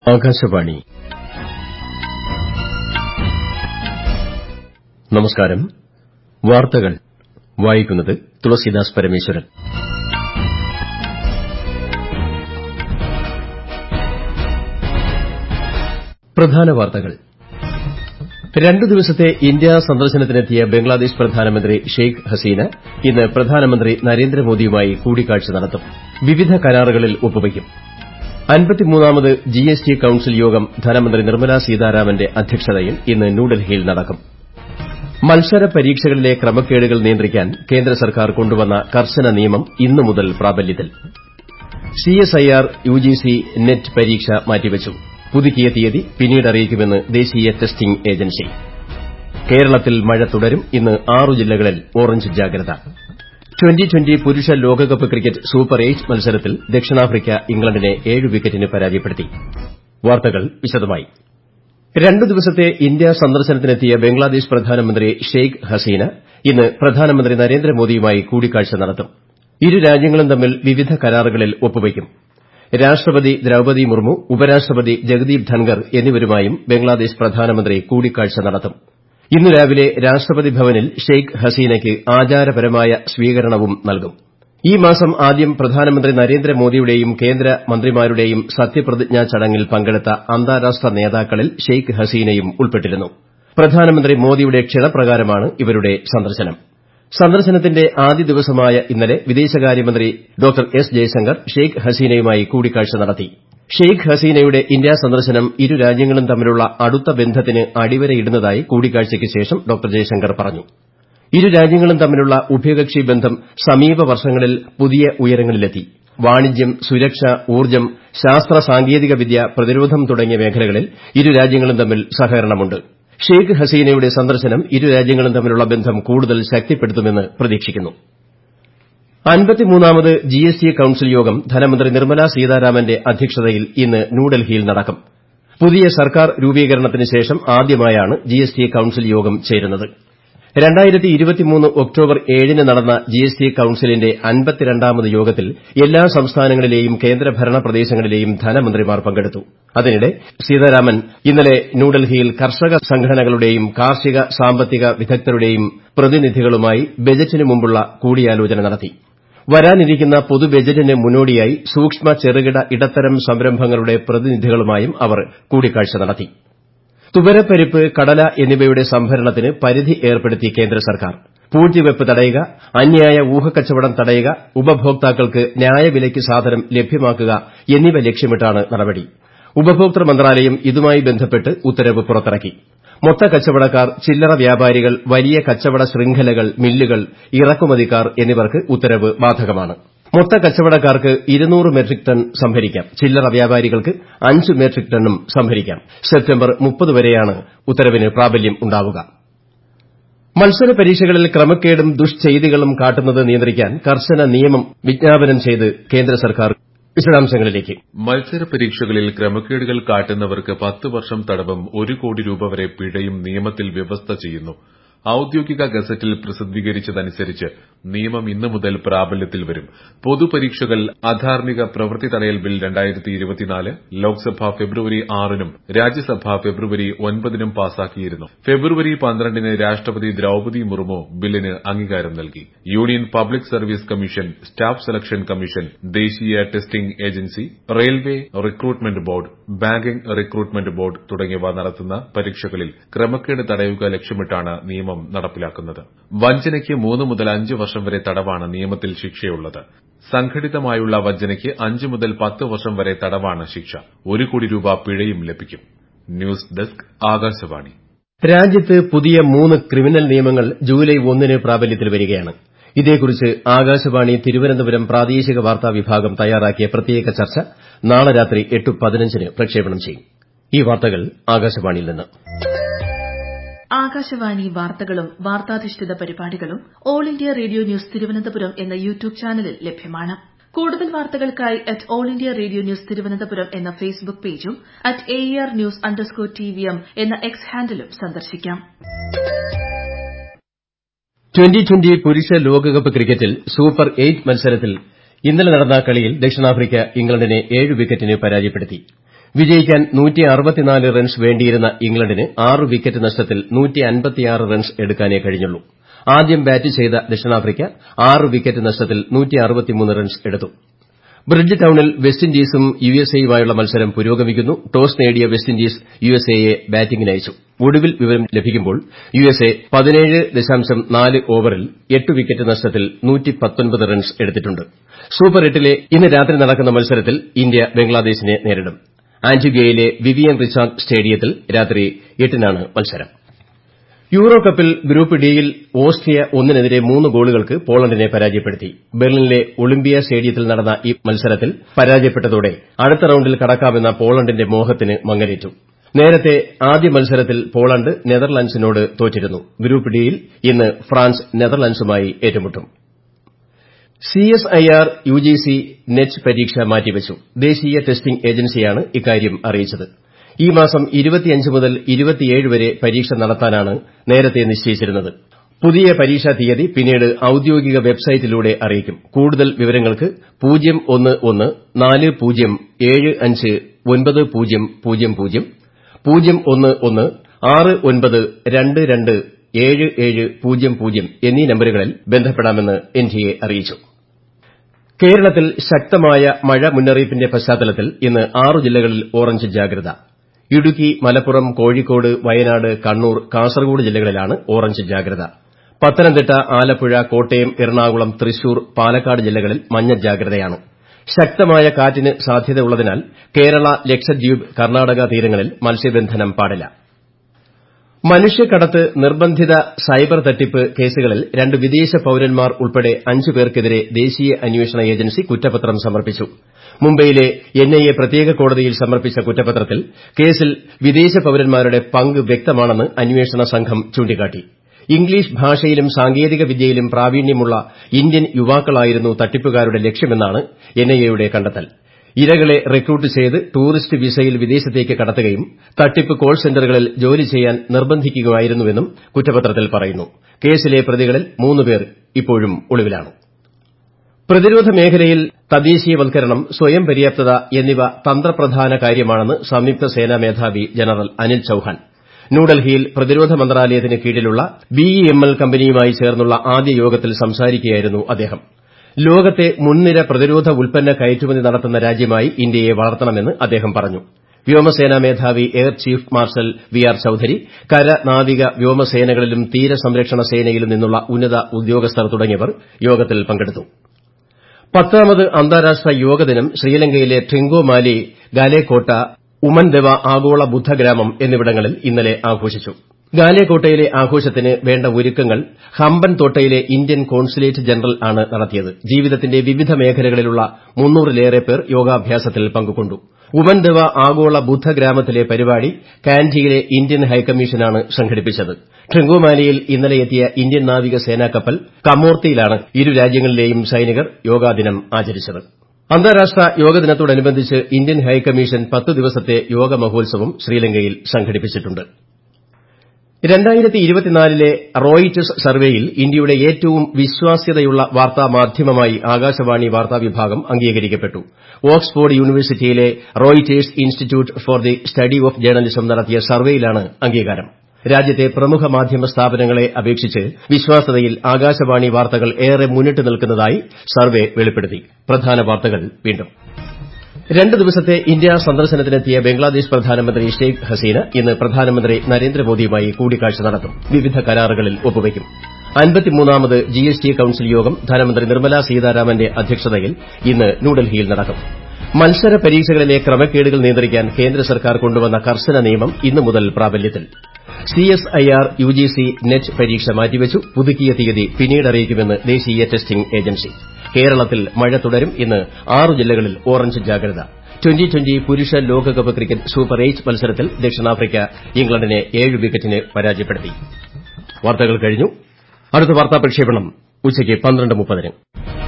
ആകാശവാണി നമസ്കാരം വാർത്തകൾ വായിക്കുന്നത് തുളസീദാസ് പരമേശ്വരൻ പ്രധാന വാർത്തകൾ രണ്ടു ദിവസത്തെ ഇന്ത്യാ സന്ദർശനത്തിനെത്തിയ ബംഗ്ലാദേശ് പ്രധാനമന്ത്രി ഷെയ്ഖ് ഹസീന ഇന്ന് പ്രധാനമന്ത്രി നരേന്ദ്രമോദിയുമായി കൂടിക്കാഴ്ച നടത്തും വിവിധ കരാറുകളിൽ ഒപ്പുവയ്ക്കും അൻപത്തിമൂന്നാമത് ജിഎസ്ടി കൌൺസിൽ യോഗം ധനമന്ത്രി നിർമ്മലാ സീതാരാമന്റെ അധ്യക്ഷതയിൽ ഇന്ന് ന്യൂഡൽഹിയിൽ നടക്കും മത്സര പരീക്ഷകളിലെ ക്രമക്കേടുകൾ നിയന്ത്രിക്കാൻ കേന്ദ്ര സർക്കാർ കൊണ്ടുവന്ന കർശന നിയമം ഇന്നു മുതൽ പ്രാബല്യത്തിൽ സിഎസ്ഐആർ യുജിസി നെറ്റ് പരീക്ഷ മാറ്റിവച്ചു പുതുക്കിയ തീയതി പിന്നീട് അറിയിക്കുമെന്ന് ദേശീയ ടെസ്റ്റിംഗ് ഏജൻസി കേരളത്തിൽ മഴ തുടരും ഇന്ന് ആറു ജില്ലകളിൽ ഓറഞ്ച് ജാഗ്രത ട്വന്റി ട്വന്റി പുരുഷ ലോകകപ്പ് ക്രിക്കറ്റ് സൂപ്പർ എയ്റ്റ് മത്സരത്തിൽ ദക്ഷിണാഫ്രിക്ക ഇംഗ്ലണ്ടിനെ ഏഴ് വിക്കറ്റിന് പരാജയപ്പെടുത്തി വാർത്തകൾ വിശദമായി രണ്ടു ദിവസത്തെ ഇന്ത്യാ സന്ദർശനത്തിനെത്തിയ ബംഗ്ലാദേശ് പ്രധാനമന്ത്രി ഷെയ്ഖ് ഹസീന ഇന്ന് പ്രധാനമന്ത്രി നരേന്ദ്രമോദിയുമായി കൂടിക്കാഴ്ച നടത്തും ഇരു രാജ്യങ്ങളും തമ്മിൽ വിവിധ കരാറുകളിൽ ഒപ്പുവയ്ക്കും രാഷ്ട്രപതി ദ്രൌപതി മുർമു ഉപരാഷ്ട്രപതി ജഗദീപ് ധൻകർ എന്നിവരുമായും ബംഗ്ലാദേശ് പ്രധാനമന്ത്രി കൂടിക്കാഴ്ച നടത്തും ഇന്ന് രാവിലെ രാഷ്ട്രപതി ഭവനിൽ ഷെയ്ഖ് ഹസീനയ്ക്ക് ആചാരപരമായ സ്വീകരണവും നൽകും ഈ മാസം ആദ്യം പ്രധാനമന്ത്രി നരേന്ദ്രമോദിയുടെയും കേന്ദ്ര മന്ത്രിമാരുടെയും സത്യപ്രതിജ്ഞാ ചടങ്ങിൽ പങ്കെടുത്ത അന്താരാഷ്ട്ര നേതാക്കളിൽ ഷെയ്ഖ് ഹസീനയും ഉൾപ്പെട്ടിരുന്നു പ്രധാനമന്ത്രി മോദിയുടെ ക്ഷണപ്രകാരമാണ് ഇവരുടെ സന്ദർശനം സന്ദർശനത്തിന്റെ ആദ്യ ദിവസമായ ഇന്നലെ വിദേശകാര്യമന്ത്രി ഡോക്ടർ എസ് ജയശങ്കർ ഷെയ്ഖ് ഹസീനയുമായി കൂടിക്കാഴ്ച നടത്തി ഷെയ്ഖ് ഹസീനയുടെ ഇന്ത്യാ സന്ദർശനം ഇരു രാജ്യങ്ങളും തമ്മിലുള്ള അടുത്ത ബന്ധത്തിന് അടിവരയിടുന്നതായി കൂടിക്കാഴ്ചയ്ക്ക് ശേഷം ഡോക്ടർ ജയശങ്കർ പറഞ്ഞു ഇരു രാജ്യങ്ങളും തമ്മിലുള്ള ഉഭയകക്ഷി ബന്ധം സമീപ വർഷങ്ങളിൽ പുതിയ ഉയരങ്ങളിലെത്തി വാണിജ്യം സുരക്ഷ ഊർജ്ജം ശാസ്ത്ര സാങ്കേതിക വിദ്യ പ്രതിരോധം തുടങ്ങിയ മേഖലകളിൽ ഇരു രാജ്യങ്ങളും തമ്മിൽ സഹകരണമുണ്ട് ഷെയ്ഖ് ഹസീനയുടെ സന്ദർശനം ഇരു രാജ്യങ്ങളും തമ്മിലുള്ള ബന്ധം കൂടുതൽ ശക്തിപ്പെടുത്തുമെന്ന് പ്രതീക്ഷിക്കുന്നു അൻപത്തിമൂന്നാമത് ജിഎസ്ടി കൌൺസിൽ യോഗം ധനമന്ത്രി നിർമ്മലാ സീതാരാമന്റെ അധ്യക്ഷതയിൽ ഇന്ന് ന്യൂഡൽഹിയിൽ നടക്കും പുതിയ സർക്കാർ രൂപീകരണത്തിന് ശേഷം ആദ്യമായാണ് ജിഎസ്ടി കൌൺസിൽ യോഗം ചേരുന്നത് ഒക്ടോബർ ഏഴിന് നടന്ന ജിഎസ്ടി കൌൺസിലിന്റെ അൻപത്തിരണ്ടാമത് യോഗത്തിൽ എല്ലാ സംസ്ഥാനങ്ങളിലെയും കേന്ദ്രഭരണ പ്രദേശങ്ങളിലെയും ധനമന്ത്രിമാർ പങ്കെടുത്തു അതിനിടെ സീതാരാമൻ ഇന്നലെ ന്യൂഡൽഹിയിൽ കർഷക സംഘടനകളുടെയും കാർഷിക സാമ്പത്തിക വിദഗ്ധരുടെയും പ്രതിനിധികളുമായി ബജറ്റിന് മുമ്പുള്ള കൂടിയാലോചന നടത്തി വരാനിരിക്കുന്ന പൊതു ബജറ്റിന് മുന്നോടിയായി സൂക്ഷ്മ ചെറുകിട ഇടത്തരം സംരംഭങ്ങളുടെ പ്രതിനിധികളുമായും അവർ കൂടിക്കാഴ്ച നടത്തി തുവരപ്പരിപ്പ് കടല എന്നിവയുടെ സംഭരണത്തിന് പരിധി ഏർപ്പെടുത്തി കേന്ദ്ര സർക്കാർ പൂഴ്ത്തിവെപ്പ് തടയുക അന്യായ ഊഹക്കച്ചവടം തടയുക ഉപഭോക്താക്കൾക്ക് ന്യായവിലയ്ക്ക് സാധനം ലഭ്യമാക്കുക എന്നിവ ലക്ഷ്യമിട്ടാണ് നടപടി ഉപഭോക്തൃ മന്ത്രാലയം ഇതുമായി ബന്ധപ്പെട്ട് ഉത്തരവ് പുറത്തിറക്കി മൊത്തക്കച്ചവടക്കാർ ചില്ലറ വ്യാപാരികൾ വലിയ കച്ചവട ശൃംഖലകൾ മില്ലുകൾ ഇറക്കുമതിക്കാർ എന്നിവർക്ക് ഉത്തരവ് ബാധകമാണ് മൊത്തക്കച്ചവടക്കാർക്ക് ഇരുന്നൂറ് മെട്രിക് ടൺ സംഭരിക്കാം ചില്ലറ വ്യാപാരികൾക്ക് അഞ്ച് മെട്രിക് ടണ്ണും സംഭരിക്കാം സെപ്റ്റംബർ മുപ്പത് വരെയാണ് ഉത്തരവിന് പ്രാബല്യം ഉണ്ടാവുക മത്സര പരീക്ഷകളിൽ ക്രമക്കേടും ദുഷ്ചെയ്തികളും കാട്ടുന്നത് നിയന്ത്രിക്കാൻ കർശന നിയമം വിജ്ഞാപനം ചെയ്ത് കേന്ദ്ര സർക്കാർ വിശദാംശങ്ങളിലേക്ക് മത്സര പരീക്ഷകളിൽ ക്രമക്കേടുകൾ കാട്ടുന്നവർക്ക് പത്ത് വർഷം തടവും ഒരു കോടി രൂപ വരെ പിഴയും നിയമത്തിൽ വ്യവസ്ഥ ചെയ്യുന്നു ഔദ്യോഗിക ഗസറ്റിൽ പ്രസിദ്ധീകരിച്ചതനുസരിച്ച് നിയമം ഇന്നു മുതൽ പ്രാബല്യത്തിൽ വരും പൊതുപരീക്ഷകൾ അധാർമിക പ്രവൃത്തി തടയൽ ബിൽ ലോക്സഭ ഫെബ്രുവരി ആറിനും രാജ്യസഭ ഫെബ്രുവരി ഒൻപതിനും പാസാക്കിയിരുന്നു ഫെബ്രുവരി പന്ത്രണ്ടിന് രാഷ്ട്രപതി ദ്രൌപതി മുർമു ബില്ലിന് അംഗീകാരം നൽകി union public service commission staff selection commission ദേശീയ testing agency railway recruitment board banking recruitment board തുടങ്ങിയവ നടത്തുന്ന പരീക്ഷകളിൽ ക്രമക്കേട് തടയുക ലക്ഷ്യമിട്ടാണ് നിയമം നടപ്പിലാക്കുന്നത് വഞ്ചനയ്ക്ക് മൂന്ന് മുതൽ അഞ്ച് വർഷം വരെ തടവാണ് നിയമത്തിൽ ശിക്ഷയുള്ളത് സംഘടിതമായുള്ള വഞ്ചനയ്ക്ക് അഞ്ച് മുതൽ പത്ത് വർഷം വരെ തടവാണ് ശിക്ഷ ഒരു കോടി രൂപ പിഴയും ലഭിക്കും ന്യൂസ് ഡെസ്ക് ആകാശവാണി രാജ്യത്ത് പുതിയ മൂന്ന് ക്രിമിനൽ നിയമങ്ങൾ ജൂലൈ ഒന്നിന് പ്രാബല്യത്തിൽ വരികയാണ് ഇതേക്കുറിച്ച് ആകാശവാണി തിരുവനന്തപുരം പ്രാദേശിക വാർത്താ വിഭാഗം തയ്യാറാക്കിയ പ്രത്യേക ചർച്ച നാളെ രാത്രി എട്ട് പതിനഞ്ചിന് പ്രക്ഷേപണം ചെയ്യും ഈ വാർത്തകൾ ആകാശവാണിയിൽ നിന്ന് ആകാശവാണി വാർത്തകളും വാർത്താധിഷ്ഠിത പരിപാടികളും all India radio news Thiruvananthapuram എന്ന യൂട്യൂബ് ചാനലിൽ ലഭ്യമാണ് കൂടുതൽ വാർത്തകൾക്കായി at all India radio news Thiruvananthapuram എന്ന ഫേസ്ബുക്ക് പേജും at A R news underscore T V M എന്ന എക്സ് ഹാൻഡിലും സന്ദർശിക്കാം ട്വന്റി ട്വന്റി പുരുഷ ലോകകപ്പ് ക്രിക്കറ്റിൽ സൂപ്പർ എയ്റ്റ് മത്സരത്തിൽ ഇന്നലെ നടന്ന കളിയിൽ ദക്ഷിണാഫ്രിക്ക ഇംഗ്ലണ്ടിനെ ഏഴ് വിക്കറ്റിന് പരാജയപ്പെടുത്തി വിജയിക്കാൻ റൺസ് വേണ്ടിയിരുന്ന ഇംഗ്ലണ്ടിന് ആറ് വിക്കറ്റ് നഷ്ടത്തിൽ റൺസ് എടുക്കാനേ കഴിഞ്ഞുള്ളൂ ആദ്യം ബാറ്റ് ചെയ്ത ദക്ഷിണാഫ്രിക്ക ആറ് വിക്കറ്റ് നഷ്ടത്തിൽ റൺസ് എടുത്തു ബ്രിഡ്ജ് ടൌണിൽ വെസ്റ്റ് ഇൻഡീസും യുഎസ്എയുമായുള്ള മത്സരം പുരോഗമിക്കുന്നു ടോസ് നേടിയ വെസ്റ്റ് ഇൻഡീസ് യുഎസ്എയെ ബാറ്റിംഗിനയച്ചു ഒടുവിൽ വിവരം ലഭിക്കുമ്പോൾ യുഎസ്എ ഓവറിൽ എട്ട് വിക്കറ്റ് നഷ്ടത്തിൽ റൺസ് എടുത്തിട്ടുണ്ട് സൂപ്പർ എട്ടിലെ ഇന്ന് രാത്രി നടക്കുന്ന മത്സരത്തിൽ ഇന്ത്യ ബംഗ്ലാദേശിനെ നേരിടും ആന്റിഗ്വയിലെ വിവിയൻ റിച്ചാർഡ് സ്റ്റേഡിയത്തിൽ രാത്രി എട്ടിനാണ് മത്സരം യൂറോ കപ്പിൽ ഗ്രൂപ്പ് ഡിയിൽ ഓസ്ട്രിയ ഒന്നിനെതിരെ മൂന്ന് ഗോളുകൾക്ക് പോളണ്ടിനെ പരാജയപ്പെടുത്തി ബെർലിനിലെ ഒളിമ്പിയ സ്റ്റേഡിയത്തിൽ നടന്ന ഈ മത്സരത്തിൽ പരാജയപ്പെട്ടതോടെ അടുത്ത റൌണ്ടിൽ കടക്കാമെന്ന പോളണ്ടിന്റെ മോഹത്തിന് മങ്ങലേറ്റു നേരത്തെ ആദ്യ മത്സരത്തിൽ പോളണ്ട് നെതർലൻഡ്സിനോട് തോറ്റിരുന്നു ഗ്രൂപ്പ് ഡിയിൽ ഇന്ന് ഫ്രാൻസ് നെതർലൻഡ്സുമായി ഏറ്റുമുട്ടും സിഎസ്ഐആർ യുജിസി നെറ്റ് പരീക്ഷ മാറ്റിവച്ചു ദേശീയ ടെസ്റ്റിംഗ് ഏജൻസിയാണ് ഇക്കാര്യം അറിയിച്ചത് ഈ മാസം മുതൽ വരെ പരീക്ഷ നടത്താനാണ് നേരത്തെ നിശ്ചയിച്ചിരുന്നത് പുതിയ പരീക്ഷാ തീയതി പിന്നീട് ഔദ്യോഗിക വെബ്സൈറ്റിലൂടെ അറിയിക്കും കൂടുതൽ വിവരങ്ങൾക്ക് പൂജ്യം ഒന്ന് ഒന്ന് നാല് പൂജ്യം ഏഴ് അഞ്ച് ഒൻപത് പൂജ്യം പൂജ്യം പൂജ്യം പൂജ്യം ഒന്ന് ഒന്ന് ആറ് ഒൻപത് രണ്ട് രണ്ട് ഏഴ് ഏഴ് പൂജ്യം പൂജ്യം എന്നീ നമ്പരുകളിൽ ബന്ധപ്പെടാമെന്ന് എൻടിഎ അറിയിച്ചു കേരളത്തിൽ ശക്തമായ മഴ മുന്നറിയിപ്പിന്റെ പശ്ചാത്തലത്തിൽ ഇന്ന് ആറ് ജില്ലകളിൽ ഓറഞ്ച് ജാഗ്രത ഇടുക്കി മലപ്പുറം കോഴിക്കോട് വയനാട് കണ്ണൂർ കാസർഗോഡ് ജില്ലകളിലാണ് ഓറഞ്ച് ജാഗ്രത പത്തനംതിട്ട ആലപ്പുഴ കോട്ടയം എറണാകുളം തൃശൂർ പാലക്കാട് ജില്ലകളിൽ മഞ്ഞ ജാഗ്രതയാണ് ശക്തമായ കാറ്റിന് സാധ്യതയുള്ളതിനാൽ കേരള ലക്ഷദ്വീപ് കർണാടക തീരങ്ങളിൽ മത്സ്യബന്ധനം പാടില്ല മനുഷ്യക്കടത്ത് നിർബന്ധിത സൈബർ തട്ടിപ്പ് കേസുകളിൽ രണ്ട് വിദേശ പൌരന്മാർ ഉൾപ്പെടെ അഞ്ച് പേർക്കെതിരെ ദേശീയ അന്വേഷണ ഏജൻസി കുറ്റപത്രം സമർപ്പിച്ചു മുംബൈയിലെ എൻഐഎ പ്രത്യേക കോടതിയിൽ സമർപ്പിച്ച കുറ്റപത്രത്തിൽ കേസിൽ വിദേശ പൌരന്മാരുടെ പങ്ക് വ്യക്തമാണെന്ന് അന്വേഷണ സംഘം ചൂണ്ടിക്കാട്ടി ഇംഗ്ലീഷ് ഭാഷയിലും സാങ്കേതിക വിദ്യയിലും പ്രാവീണ്യമുള്ള ഇന്ത്യൻ യുവാക്കളായിരുന്നു തട്ടിപ്പുകാരുടെ ലക്ഷ്യമെന്നാണ് എൻഐഎയുടെ കണ്ടെത്തൽ ഇരകളെ റിക്രൂട്ട് ചെയ്ത് ടൂറിസ്റ്റ് വിസയിൽ വിദേശത്തേക്ക് കടത്തുകയും തട്ടിപ്പ് കോൾ സെന്ററുകളിൽ ജോലി ചെയ്യാൻ നിർബന്ധിക്കുകയായിരുന്നുവെന്നും കുറ്റപത്രത്തിൽ പറയുന്നു കേസിലെ പ്രതികളിൽ മൂന്ന് പേർ ഇപ്പോഴും ഒളിവിലാണ് പ്രതിരോധ മേഖലയിൽ തദ്ദേശീയവൽക്കരണം സ്വയം പര്യാപ്തത എന്നിവ തന്ത്രപ്രധാന കാര്യമാണെന്ന് സംയുക്ത സേനാ മേധാവി ജനറൽ അനിൽ ചൌഹാൻ ന്യൂഡൽഹിയിൽ പ്രതിരോധ മന്ത്രാലയത്തിന് കീഴിലുള്ള ബിഇഎംഎൽ കമ്പനിയുമായി ചേർന്നുള്ള ആദ്യ യോഗത്തിൽ സംസാരിക്കുകയായിരുന്നു അദ്ദേഹം ലോകത്തെ മുൻനിര പ്രതിരോധ ഉൽപ്പന്ന കയറ്റുമതി നടത്തുന്ന രാജ്യമായി ഇന്ത്യയെ വളർത്തണമെന്ന് അദ്ദേഹം പറഞ്ഞു വ്യോമസേനാ മേധാവി air chief marshal V R Chaudhari കര നാവിക വ്യോമസേനകളിലും തീരസംരക്ഷണ സേനയിലും നിന്നുള്ള ഉന്നത ഉദ്യോഗസ്ഥർ തുടങ്ങിയവർ യോഗത്തിൽ പങ്കെടുത്തു പത്താമത് അന്താരാഷ്ട്ര യോഗദിനം ശ്രീലങ്കയിലെ ട്രിങ്കോമാലി ഗാലേക്കോട്ട ഉമൻദെവ ആഗോള ബുദ്ധഗ്രാമം എന്നിവിടങ്ങളിൽ ഇന്നലെ ആഘോഷിച്ചു ഗാലേക്കോട്ടയിലെ ആഘോഷത്തിന് വേണ്ട ഒരുക്കങ്ങൾ ഹമ്പൻ തോട്ടയിലെ ഇന്ത്യൻ കോൺസുലേറ്റ് ജനറൽ ആണ് നടത്തിയത് ജീവിതത്തിന്റെ വിവിധ മേഖലകളിലുള്ള മുന്നൂറിലേറെ പേർ യോഗാഭ്യാസത്തിൽ പങ്കുകൊണ്ടു ഉമൻദെവ ആഗോള ബുദ്ധഗ്രാമത്തിലെ പരിപാടി കാൻഡിയിലെ ഇന്ത്യൻ ഹൈക്കമ്മീഷനാണ് സംഘടിപ്പിച്ചത് ട്രിങ്കോമാലിയിൽ ഇന്നലെ എത്തിയ ഇന്ത്യൻ നാവിക സേനാ കപ്പൽ കമോർത്തിയിലാണ് ഇരു രാജ്യങ്ങളിലെയും സൈനികർ യോഗാദിനം ആചരിച്ചത് അന്താരാഷ്ട്ര യോഗദിനത്തോടനുബന്ധിച്ച് ഇന്ത്യൻ ഹൈക്കമ്മീഷൻ പത്ത് ദിവസത്തെ യോഗ മഹോത്സവം ശ്രീലങ്കയിൽ സംഘടിപ്പിച്ചിട്ടുണ്ട് ലെ റോയിറ്റേഴ്സ് സർവേയിൽ ഇന്ത്യയുടെ ഏറ്റവും വിശ്വാസ്യതയുള്ള വാർത്താ മാധ്യമമായി ആകാശവാണി വാർത്താ വിഭാഗം അംഗീകരിക്കപ്പെട്ടു ഓക്സ്ഫോർഡ് യൂണിവേഴ്സിറ്റിയിലെ Reuters institute for the study of journalism നടത്തിയ സർവേയിലാണ് അംഗീകാരം രാജ്യത്തെ പ്രമുഖ മാധ്യമ സ്ഥാപനങ്ങളെ അപേക്ഷിച്ച് വിശ്വാസ്യതയിൽ ആകാശവാണി വാർത്തകൾ ഏറെ മുന്നിട്ട് നിൽക്കുന്നതായി സർവേ വെളിപ്പെടുത്തി പ്രധാന വാർത്തകൾ വീണ്ടും രണ്ട് ദിവസത്തെ ഇന്ത്യ സന്ദർശനത്തിനെത്തിയ ബംഗ്ലാദേശ് പ്രധാനമന്ത്രി ഷെയ്ഖ് ഹസീന ഇന്ന് പ്രധാനമന്ത്രി നരേന്ദ്രമോദിയുമായി കൂടിക്കാഴ്ച നടത്തും വിവിധ കരാറുകളിൽ ഒപ്പുവയ്ക്കും അൻപത്തിമൂന്നാമത് ജിഎസ്ടി കൌൺസിൽ യോഗം ധനമന്ത്രി നിർമ്മല സീതാരാമന്റെ അധ്യക്ഷതയിൽ ഇന്ന് ന്യൂഡൽഹിയിൽ നടക്കും മത്സര പരീക്ഷകളിലെ ക്രമക്കേടുകൾ നിയന്ത്രിക്കാൻ കേന്ദ്ര സർക്കാർ കൊണ്ടുവന്ന കർശന നിയമം ഇന്നു മുതൽ പ്രാബല്യത്തിൽ സിഎസ്ഐആർ യുജിസി നെറ്റ് പരീക്ഷ മാറ്റിവച്ചു പുതുക്കിയ തീയതി പിന്നീട് അറിയിക്കുമെന്ന് ദേശീയ ടെസ്റ്റിംഗ് ഏജൻസി കേരളത്തിൽ മഴ തുടരും ഇന്ന് ആറ് ജില്ലകളിൽ ഓറഞ്ച് ജാഗ്രത ട്വന്റി ട്വന്റി പുരുഷ ലോകകപ്പ് ക്രിക്കറ്റ് സൂപ്പർ എയ്റ്റ് മത്സരത്തിൽ ദക്ഷിണാഫ്രിക്ക ഇംഗ്ലണ്ടിനെ ഏഴ് വിക്കറ്റിന് പരാജയപ്പെടുത്തി വാർത്തകൾ കഴിഞ്ഞു അടുത്ത വാർത്താ പ്രക്ഷേപണം ഉച്ചയ്ക്ക് പന്ത്രണ്ട് മുപ്പതിന്